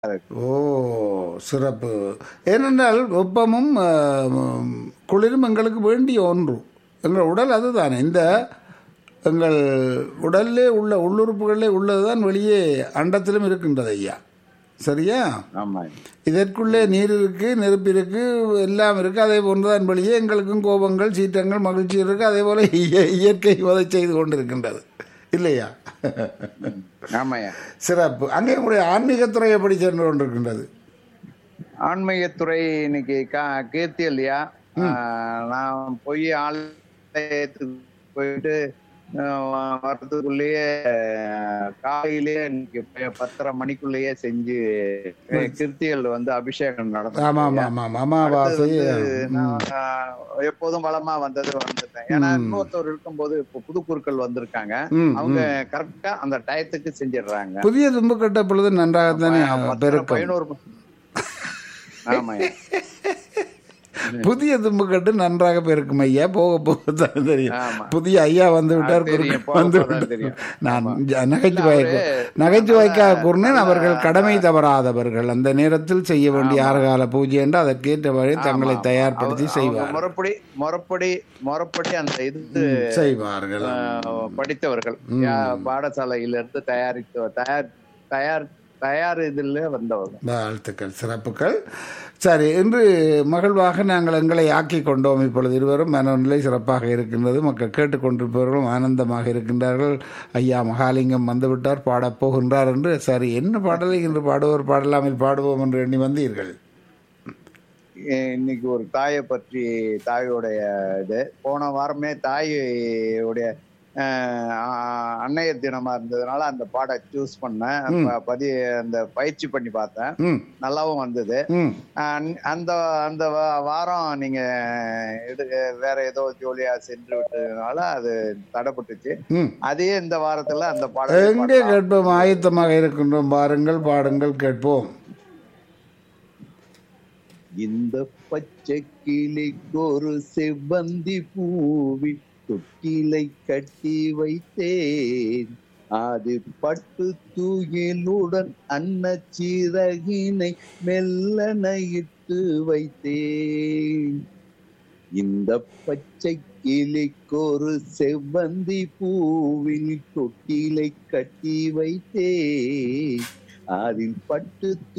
இருக்கு ஓ சிறப்பு ஏனென்றால் வெப்பமும் ஆம், குளிரும் எங்களுக்கு வேண்டிய ஒன்று எங்கள் உடல் அதுதானே இந்த எங்கள் உடல்லே உள்ள உள்ளுறுப்புகளிலே உள்ளதுதான் வெளியே அண்டத்திலும் இருக்கின்றது ஐயா சரியா ஆமா இதற்குள்ளே நீர் இருக்கு நெருப்பு இருக்கு எல்லாம் இருக்கு அதே போன்றுதான் வெளியே எங்களுக்கும் கோபங்கள் சீற்றங்கள் மகிழ்ச்சி இருக்கு அதே போல இய- இயற்கை உதவி செய்து கொண்டிருக்கின்றது இல்லையா ஆமாய்யா சிறப்பு அங்கே உங்களுடைய ஆன்மீகத்துறை எப்படி சென்று கொண்டிருக்கின்றது ஆன்மீகத்துறை இன்னைக்கு கா- கீர்த்தி இல்லையா ஆஹ் நான் போய் ஆலயத்துக்கு போயிட்டு ஆஹ் வர்றதுக்குள்ளேயே காலையிலேயே இன்னைக்கு ப- பத்தரை மணிக்குள்ளேயே செஞ்சு அஹ் கிருத்திகள் வந்து அபிஷேகம் நடந்தது ஆமா ஆமா ஆமா ஆமா அமாவாசை நான் ஆஹ் எப்போதும் வளமா வந்தது வந்துட்டேன் ஏன்னா இன்னொருத்தர் இருக்கும்போது இப்போ புது குருக்கள் வந்திருக்காங்க ம், அவங்க கரெக்டா அந்த டயத்துக்கு செஞ்சிடுறாங்க புதிய தும்பு கட்ட பொழுது நன்றாகத்தானே பத்தரை, பெருக்கும் பதினோரு ஆமாய்யா புதிய தும்பு கட்டு நன்றாக பெருக்கும் ஐயா போக போக தான் தெரியும் ஆமா. புதிய ஐயா வந்து விட்டார் அது தெரியும், குறுக்க போக வந்து போக தான் விட்டார். தெரியும். நான் ஜ- நகைச்சுவை நகைச்சுவைக்காக கூறினேன் அவர்கள் கடமை தவறாதவர்கள் அந்த நேரத்தில் செய்ய வேண்டிய ஆறுகால பூஜை என்று அதற்கேற்றவரை தங்களை தயார்படுத்தி அவங்க செய்வார் முறைப்படி முறைப்படி முறைப்படி அந்த இது செய்வார்கள் ஆஹ், படித்தவர்கள் யா- பாடசாலையில இருந்து தயாரித்து தயார் தயார் தயார் இதுல வந்தவங்க வாழ்த்துக்கள் சிறப்புகள் சரி இன்று மகிழ்வாக நாங்கள் எங்களை ஆக்கி கொண்டோம் இப்பொழுது இருவரும் மனநிலை சிறப்பாக இருக்கின்றது மக்கள் கேட்டுக்கொண்டிருப்பவர்களும் ஆனந்தமாக இருக்கின்றார்கள் ஐயா மகாலிங்கம் வந்துவிட்டார் பாடப் போகின்றார் என்று சரி என்ன பாடலை இன்று பாடுவோர் பாடலாமல் பாடுவோம் என்று எண்ணி வந்தீர்கள் இ- இன்னைக்கு ஒரு தாயை பற்றி தாயோடைய இது போன வாரமே தாயோடைய ஆஹ், ஆஹ், அன்னைய தினமா இருந்ததுனால அந்த பாட சூஸ் பண்ணேன் ப- பதி அந்த பயிற்சி பண்ணி பார்த்தேன் ம் நல்லாவும் வந்தது ம் அஹ் அந்த அந்த வா- வாரம் நீங்க எடு வேற ஏதோ ஜோலியா சென்று விட்டதுனால அது தடைப்பட்டுச்சு ம் அதே இந்த வாரத்துல அந்த பாடல் எங்கே கேட்போம் ஆயத்தமாக இருக்கின்றோம் பாருங்கள் பாடுங்கள் கேட்போம் இந்த பச்சை கிளிக்கு ஒரு செவ்வந்தி பூவி தொட்டிலை கட்டி வைத்தேன் அது பட்டு தூயிலுடன் அன்னச்சிறகினை மெல்லனையிட்டு வைத்தேன் இந்த பச்சை கிளிக்கொரு செவ்வந்தி பூவில் தொட்டிலை கட்டி வைத்தேன் அதில் பட்டு